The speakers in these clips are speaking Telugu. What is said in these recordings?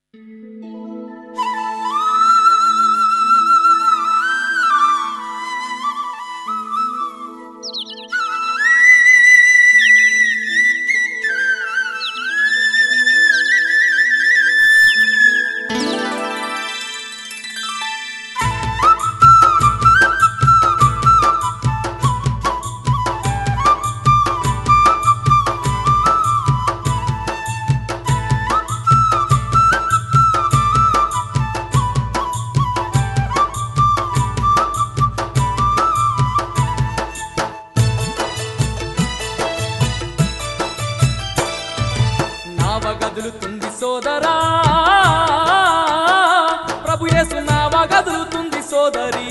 నావ గదులుతుంది సోదరా ప్రభు యేసు నావ గదులుతుంది సోదరి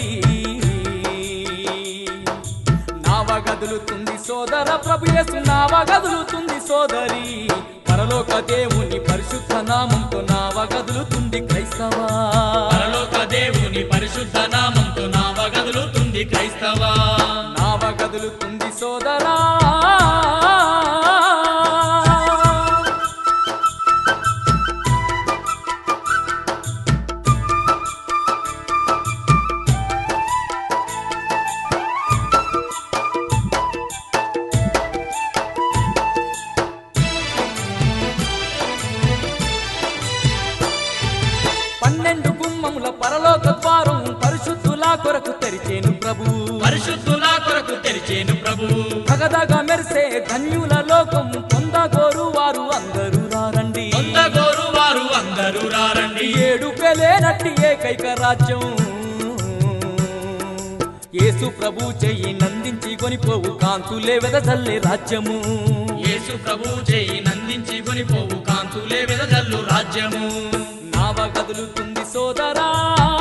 నావ గదులుతుంది సోదర ప్రభు యేసు నావ గదులుతుంది సోదరి పరలోక దేవుని పరిశుద్ధ నామంతో నావ గదులుతుంది క్రైస్తవా పరలోక దేవుని పరిశుద్ధ నామంతో నావ గదులుతుంది క్రైస్తవ నావ గదులుతుంది సోదరా పన్నెండు గుమ్మముల పరలోక ద్వారం పరిశుద్ధుల కొరకు తెరిచేను ప్రభు పరిశుద్ధుల కొరకు తెరిచేను ప్రభువు భగదగా మెరిసే ధన్యుల లోకం పొందగోరు వారు అందరూ రారండి పొందగోరు వారు అందరూ రారండి ఏడు పెలేనట్టి ఏకైక రాజ్యం యేసు ప్రభు చెయ్యి నందించి కొనిపోవు కాంతులే వెదజల్లే రాజ్యము యేసు ప్రభు చేయి నందించి కొనిపోవు కాంతులే వెదజల్లు రాజ్యము నావ కదులుతుంది సోదరా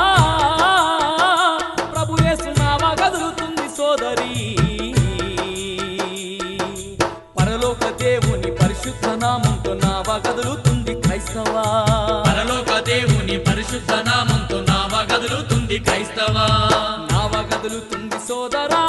ప్రభు యేసు నావ కదులుతుంది సోదరి పరలోక దేవుని పరిశుద్ధ నామంతో నావ కదులుతుంది క్రైస్తవా పరలోక దేవుని పరిశుద్ధ నామంతో నావ గదులుతుంది క్రైస్తవ నావ కదులుతుంది సోదరా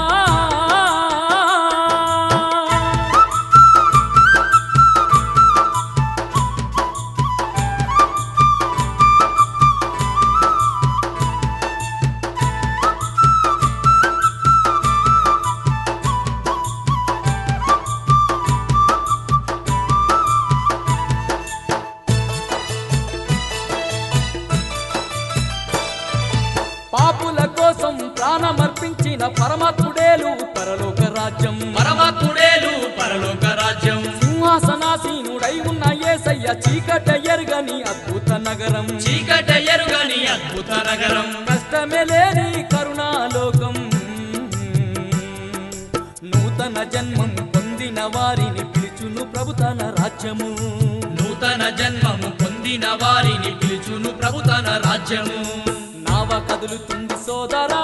పాపుల కోసం ప్రాణమర్పించిన పరమాత్ముడేలు పరలోక రాజ్యం పరమాత్ముడేలు పరలోక రాజ్యం సింహాసనాసీనుడై ఉన్న ఏసయ్య చీకట ఎరుగని అద్భుత నగరం చీకట ఎరుగని అద్భుత నగరం కష్టమే లేని కరుణాలోకం నూతన జన్మం పొందిన వారిని పిలుచును ప్రభు తన రాజ్యము నూతన జన్మము పొందిన వారిని పిలుచును ప్రభు తన రాజ్యము నావ కదులుతుంది సోదరా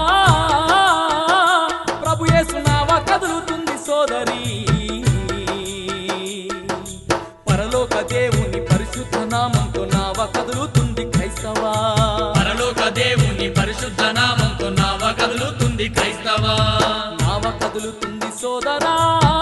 ప్రభు యేసు నావ కదులుతుంది సోదరి పరలోక దేవుని పరిశుద్ధ నామంతో నావ కదులుతుంది క్రైస్తవా పరలోక దేవుని పరిశుద్ధ నామంతో నావ కదులుతుంది క్రైస్తవ నావ కదులుతుంది సోదరా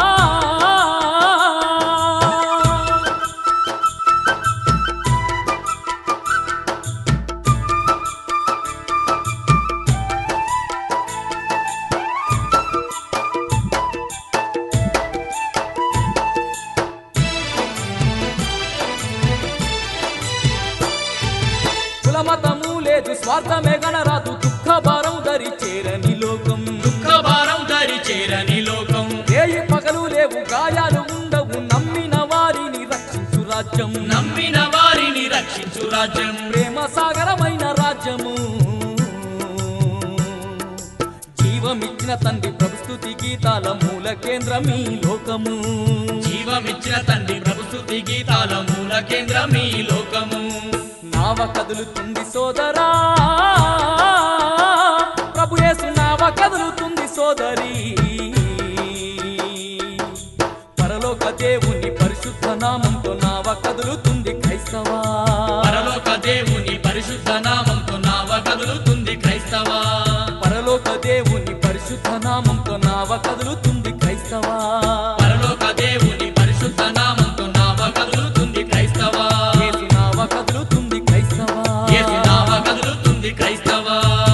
కులమతము లేదు స్వార్థమే గణరాదు దుఃఖ భారం దరి చేరని లోకం దుఃఖ భారం దరి చేరని లోకం ఏయి పగలు లేవు గాయాలు ఉండవు నమ్మిన వారిని రక్షించు రాజ్యం నమ్మిన వారిని రక్షించు రాజ్యం ప్రేమ సాగరమైన రాజ్యము జీవమిచ్చిన తండ్రి ప్రభుస్తుతి గీతాల మూల కేంద్రం ఈ లోకము జీవమిచ్చిన తండ్రి ప్రభుస్తుతి గీతాల మూల కేంద్రం ఈ లోకము నావ కదులుతుంది సోదరా ప్రభు యేసు నావ కదులుతుంది సోదరి పరలోక దేవుని పరిశుద్ధ నామంతో నావ కదులుతుంది క్రైస్తవా పరలోక దేవుని పరిశుద్ధ నామంతో నావ కదులుతుంది క్రైస్తవ పరలోక దేవుని పరిశుద్ధ నామంతో నావ కదులుతుంది క్రైస్తవా పరలోక దేవుని పరిశుద్ధ నామంతో నావ కదులుతుంది క్రైస్తవ యేసు నావ కదులుతుంది కేశవా